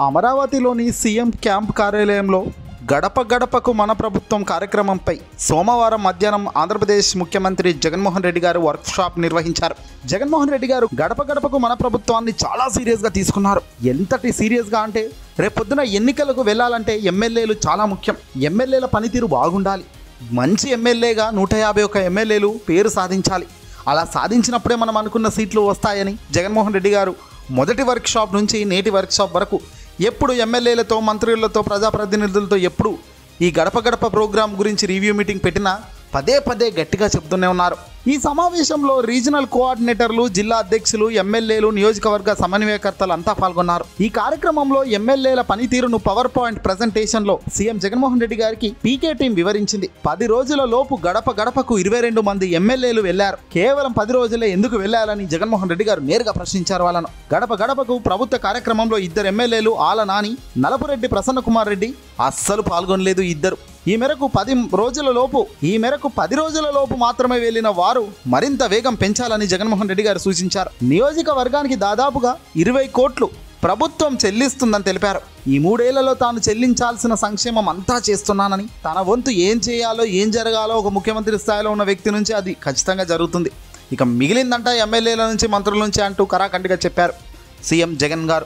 అమరావతిలోని CM camp కార్యాలయంలో గడప గడపకు మన ప్రభుత్వం కార్యక్రమంపై సోమవారం మధ్యాహ్నం ఆంధ్రప్రదేశ్ ముఖ్యమంత్రి జగన్మోహన్ రెడ్డి గారు వర్క్ షాప్ నిర్వహించారు జగన్మోహన్ రెడ్డి గారు గడప గడపకు మన ప్రభుత్వాన్ని చాలా సీరియస్గా తీసుకున్నారు ఎంతటి సీరియస్గా అంటే రేపొద్దున ఎన్నికలకు వెళ్ళాలంటే ఎమ్మెల్యేలు చాలా ముఖ్యం ఎమ్మెల్యేల పనితీరు బాగుండాలి మంచి ఎమ్మెల్యేగా నూట యాభై ఒక్క ఎమ్మెల్యేలు పేరు సాధించాలి అలా సాధించినప్పుడే మనం అనుకున్న సీట్లు వస్తాయని జగన్మోహన్ రెడ్డి గారు మొదటి వర్క్ షాప్ నుంచి నేటి వర్క్ షాప్ వరకు ఎప్పుడు ఎమ్మెల్యేలతో మంత్రులతో ప్రజాప్రతినిధులతో ఎప్పుడు ఈ గడప గడప ప్రోగ్రాం గురించి రివ్యూ మీటింగ్ పెట్టినా పదే పదే గట్టిగా చెప్తూనే ఉన్నారు ఈ సమావేశంలో రీజనల్ కోఆర్డినేటర్లు జిల్లా అధ్యక్షులు ఎమ్మెల్యేలు నియోజకవర్గ సమన్వయకర్తలు అంతా పాల్గొన్నారు ఈ కార్యక్రమంలో ఎమ్మెల్యేల పనితీరును పవర్ పాయింట్ ప్రజెంటేషన్ లో సీఎం జగన్మోహన్ రెడ్డి గారికి పీకే టీం వివరించింది పది రోజుల లోపు గడప గడపకు ఇరవై రెండు మంది ఎమ్మెల్యేలు వెళ్లారు కేవలం పది రోజులే ఎందుకు వెళ్లాలని జగన్మోహన్ రెడ్డి గారు నేరుగా ప్రశ్నించారు వాళ్ళను గడప గడపకు ప్రభుత్వ కార్యక్రమంలో ఇద్దరు ఎమ్మెల్యేలు ఆల నాని నలపురెడ్డి ప్రసన్న కుమార్ రెడ్డి అస్సలు పాల్గొనలేదు ఈ ఇద్దరు ఈ మేరకు పది రోజుల లోపు ఈ మేరకు పది రోజుల లోపు మాత్రమే వెళ్లిన వారు మరింత వేగం పెంచాలని జగన్మోహన్ రెడ్డి గారు సూచించారు నియోజకవర్గానికి దాదాపుగా ఇరవై కోట్లు ప్రభుత్వం చెల్లిస్తుందని తెలిపారు ఈ మూడేళ్లలో తాను చెల్లించాల్సిన సంక్షేమం అంతా చేస్తున్నానని తన వంతు ఏం చేయాలో ఏం జరగాలో ఒక ముఖ్యమంత్రి స్థాయిలో ఉన్న వ్యక్తి నుంచి అది ఖచ్చితంగా జరుగుతుంది ఇక మిగిలిందంట ఎమ్మెల్యేల నుంచి మంత్రుల నుంచి అంటూ కరాఖండిగా చెప్పారు సీఎం జగన్ గారు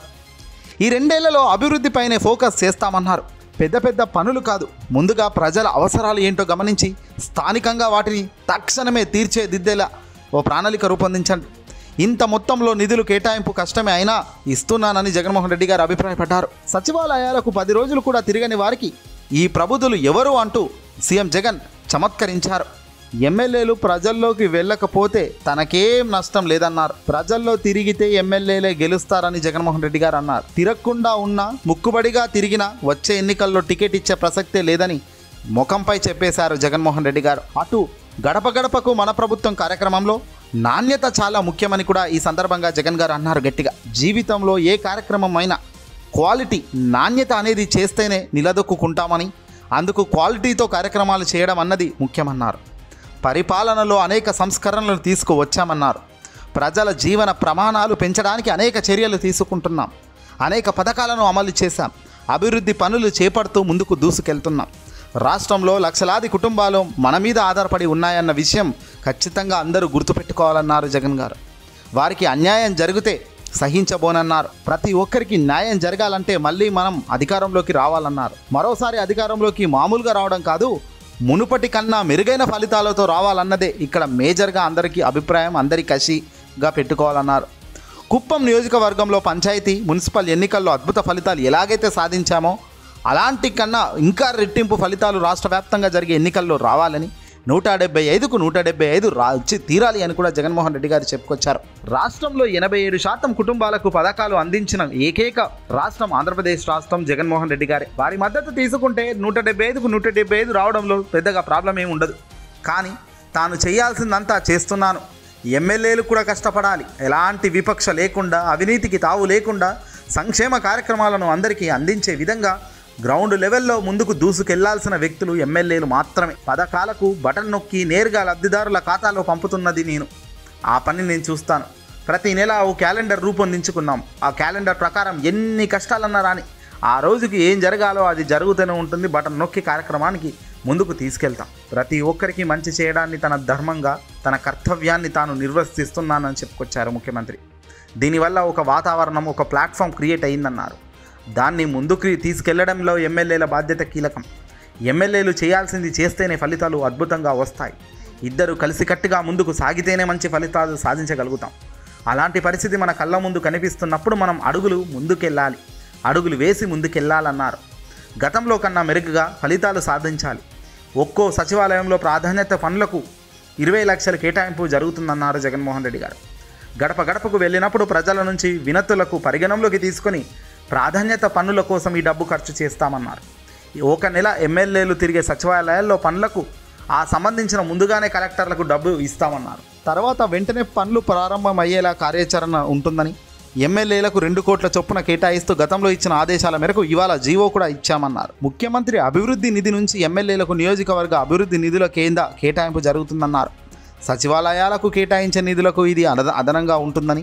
ఈ రెండేళ్లలో అభివృద్ధిపైనే ఫోకస్ చేస్తామన్నారు పెద్ద పెద్ద పనులు కాదు ముందుగా ప్రజల అవసరాలు ఏంటో గమనించి స్థానికంగా వాటిని తక్షణమే తీర్చేదిద్దేలా ఓ ప్రణాళిక రూపొందించండి ఇంత మొత్తంలో నిధులు కేటాయింపు కష్టమే అయినా ఇస్తున్నానని జగన్మోహన్ రెడ్డి గారు అభిప్రాయపడ్డారు సచివాలయాలకు పది రోజులు కూడా తిరగని వారికి ఈ ప్రబుద్ధులు ఎవరు అంటూ సీఎం జగన్ చమత్కరించారు ఎమ్మెల్యేలు ప్రజల్లోకి వెళ్ళకపోతే తనకేం నష్టం లేదన్నారు ప్రజల్లో తిరిగితే ఎమ్మెల్యేలే గెలుస్తారని జగన్మోహన్ రెడ్డి గారు అన్నారు తిరగకుండా ఉన్నా ముక్కుబడిగా తిరిగినా వచ్చే ఎన్నికల్లో టికెట్ ఇచ్చే ప్రసక్తే లేదని ముఖంపై చెప్పేశారు జగన్మోహన్ రెడ్డి గారు అటు గడప గడపకు మన ప్రభుత్వం కార్యక్రమంలో నాణ్యత చాలా ముఖ్యమని కూడా ఈ సందర్భంగా జగన్ గారు అన్నారు గట్టిగా జీవితంలో ఏ కార్యక్రమం అయినా క్వాలిటీ నాణ్యత అనేది చేస్తేనే నిలదొక్కుంటామని అందుకు క్వాలిటీతో కార్యక్రమాలు చేయడం అన్నది ముఖ్యమన్నారు పరిపాలనలో అనేక సంస్కరణలు తీసుకువచ్చామన్నారు ప్రజల జీవన ప్రమాణాలు పెంచడానికి అనేక చర్యలు తీసుకుంటున్నాం అనేక పథకాలను అమలు చేశాం అభివృద్ధి పనులు చేపడుతూ ముందుకు దూసుకెళ్తున్నాం రాష్ట్రంలో లక్షలాది కుటుంబాలు మన మీద ఆధారపడి ఉన్నాయన్న విషయం ఖచ్చితంగా అందరూ గుర్తుపెట్టుకోవాలన్నారు జగన్ గారు వారికి అన్యాయం జరిగితే సహించబోనన్నారు ప్రతి ఒక్కరికి న్యాయం జరగాలంటే మళ్ళీ మనం అధికారంలోకి రావాలన్నారు మరోసారి అధికారంలోకి మామూలుగా రావడం కాదు మునుపటి కన్నా మెరుగైన ఫలితాలతో రావాలన్నదే ఇక్కడ మేజర్గా అందరికీ అభిప్రాయం అందరి కసిగా పెట్టుకోవాలన్నారు కుప్పం నియోజకవర్గంలో పంచాయతీ మున్సిపల్ ఎన్నికల్లో అద్భుత ఫలితాలు ఎలాగైతే సాధించామో అలాంటి కన్నా ఇంకా రెట్టింపు ఫలితాలు రాష్ట్ర వ్యాప్తంగా జరిగే ఎన్నికల్లో రావాలని నూట డెబ్బై ఐదుకు నూట డెబ్బై ఐదు రా వచ్చి తీరాలి అని కూడా జగన్మోహన్ రెడ్డి గారు చెప్పుకొచ్చారు రాష్ట్రంలో ఎనభై ఏడు శాతం కుటుంబాలకు పథకాలు అందించిన ఏకైక రాష్ట్రం ఆంధ్రప్రదేశ్ రాష్ట్రం జగన్మోహన్ రెడ్డి గారే వారి మద్దతు తీసుకుంటే నూట డెబ్బై ఐదుకు నూట డెబ్బై ఐదు రావడంలో పెద్దగా ప్రాబ్లం ఏమి ఉండదు కానీ తాను చేయాల్సిందంతా చేస్తున్నాను ఎమ్మెల్యేలు కూడా కష్టపడాలి ఎలాంటి విపక్ష లేకుండా అవినీతికి తావు లేకుండా సంక్షేమ కార్యక్రమాలను అందరికీ అందించే విధంగా గ్రౌండ్ లెవెల్లో ముందుకు దూసుకెళ్లాల్సిన వ్యక్తులు ఎమ్మెల్యేలు మాత్రమే పథకాలకు బటన్ నొక్కి నేరుగా లబ్ధిదారుల ఖాతాలో పంపుతున్నది నేను ఆ పని నేను చూస్తాను ప్రతి నెల ఓ క్యాలెండర్ రూపొందించుకున్నాం ఆ క్యాలెండర్ ప్రకారం ఎన్ని కష్టాలన్నా రాని ఆ రోజుకి ఏం జరగాలో అది జరుగుతూనే ఉంటుంది బటన్ నొక్కి కార్యక్రమానికి ముందుకు తీసుకెళ్తాం ప్రతి ఒక్కరికి మంచి చేయడాన్ని తన ధర్మంగా తన కర్తవ్యాన్ని తాను నిర్వర్తిస్తున్నానని చెప్పుకొచ్చారు ముఖ్యమంత్రి దీనివల్ల ఒక వాతావరణం ఒక ప్లాట్ఫామ్ క్రియేట్ అయిందన్నారు దాన్ని ముందుకు తీసుకెళ్లడంలో ఎమ్మెల్యేల బాధ్యత కీలకం ఎమ్మెల్యేలు చేయాల్సింది చేస్తేనే ఫలితాలు అద్భుతంగా వస్తాయి ఇద్దరు కలిసికట్టుగా ముందుకు సాగితేనే మంచి ఫలితాలు సాధించగలుగుతాం అలాంటి పరిస్థితి మన కళ్ళ ముందు కనిపిస్తున్నప్పుడు మనం అడుగులు ముందుకెళ్ళాలి అడుగులు వేసి ముందుకెళ్ళాలన్నారు గతంలో కన్నా మెరుగ్గా ఫలితాలు సాధించాలి ఒక్కో సచివాలయంలో ప్రాధాన్యత పనులకు ఇరవై లక్షల కేటాయింపు జరుగుతుందన్నారు జగన్మోహన్ రెడ్డి గారు గడప గడపకు వెళ్ళినప్పుడు ప్రజల నుంచి వినతులకు పరిగణంలోకి తీసుకొని ప్రాధాన్యత పనుల కోసం ఈ డబ్బు ఖర్చు చేస్తామన్నారు ఒక నెల ఎమ్మెల్యేలు తిరిగే సచివాలయాల్లో పనులకు ఆ సంబంధించిన ముందుగానే కలెక్టర్లకు డబ్బు ఇస్తామన్నారు తర్వాత వెంటనే పనులు ప్రారంభమయ్యేలా కార్యాచరణ ఉంటుందని ఎమ్మెల్యేలకు రెండు కోట్ల చొప్పున కేటాయిస్తూ గతంలో ఇచ్చిన ఆదేశాల మేరకు ఇవాళ జీవో కూడా ఇచ్చామన్నారు ముఖ్యమంత్రి అభివృద్ధి నిధి నుంచి ఎమ్మెల్యేలకు నియోజకవర్గ అభివృద్ధి నిధుల కేంద్ర కేటాయింపు జరుగుతుందన్నారు సచివాలయాలకు కేటాయించే నిధులకు ఇది అద అదనంగా ఉంటుందని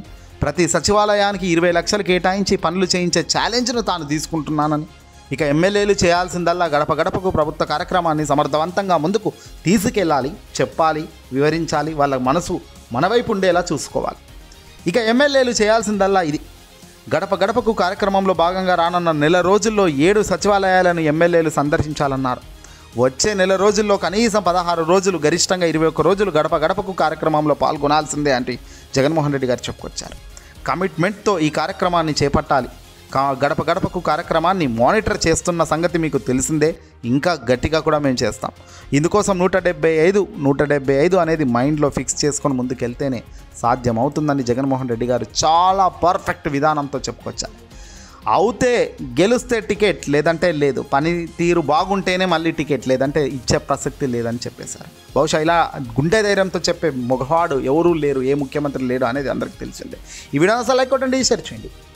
ప్రతి సచివాలయానికి ఇరవై లక్షలు కేటాయించి పనులు చేయించే ఛాలెంజ్ను తాను తీసుకుంటున్నానని ఇక ఎమ్మెల్యేలు చేయాల్సిందల్లా గడప గడపకు ప్రభుత్వ కార్యక్రమాన్ని సమర్థవంతంగా ముందుకు తీసుకెళ్ళాలి చెప్పాలి వివరించాలి వాళ్ళ మనసు మన వైపు ఉండేలా చూసుకోవాలి ఇక ఎమ్మెల్యేలు చేయాల్సిందల్లా ఇది గడప గడపకు కార్యక్రమంలో భాగంగా రానున్న నెల రోజుల్లో ఏడు సచివాలయాలను ఎమ్మెల్యేలు సందర్శించాలన్నారు వచ్చే నెల రోజుల్లో కనీసం పదహారు రోజులు గరిష్టంగా ఇరవై ఒక్క రోజులు గడప గడపకు కార్యక్రమంలో పాల్గొనాల్సిందే అంటే జగన్మోహన్ రెడ్డి గారు చెప్పుకొచ్చారు కమిట్మెంట్తో ఈ కార్యక్రమాన్ని చేపట్టాలి కా- గడప గడపకు కార్యక్రమాన్ని మానిటర్ చేస్తున్న సంగతి మీకు తెలిసిందే ఇంకా గట్టిగా కూడా మేము చేస్తాం ఇందుకోసం నూట డెబ్బై ఐదు నూట డెబ్బై ఐదు అనేది మైండ్లో ఫిక్స్ చేసుకొని ముందుకెళ్తేనే సాధ్యం అవుతుందని జగన్మోహన్ రెడ్డి గారు చాలా పర్ఫెక్ట్ విధానంతో చెప్పుకొచ్చారు అవుతే గెలుస్తే టికెట్ లేదంటే లేదు పని తీరు బాగుంటేనే మళ్ళీ టికెట్ లేదంటే ఇచ్చే ప్రసక్తి లేదని చెప్పేశారు బహుశా ఇలా గుండె ధైర్యంతో చెప్పే మొగవాడు ఎవరూ లేరు ఏ ముఖ్యమంత్రి లేడు అనేది అందరికీ తెలిసిందే ఈ వీడియో అసలు లైక్ కొట్టండి షేర్ చేయండి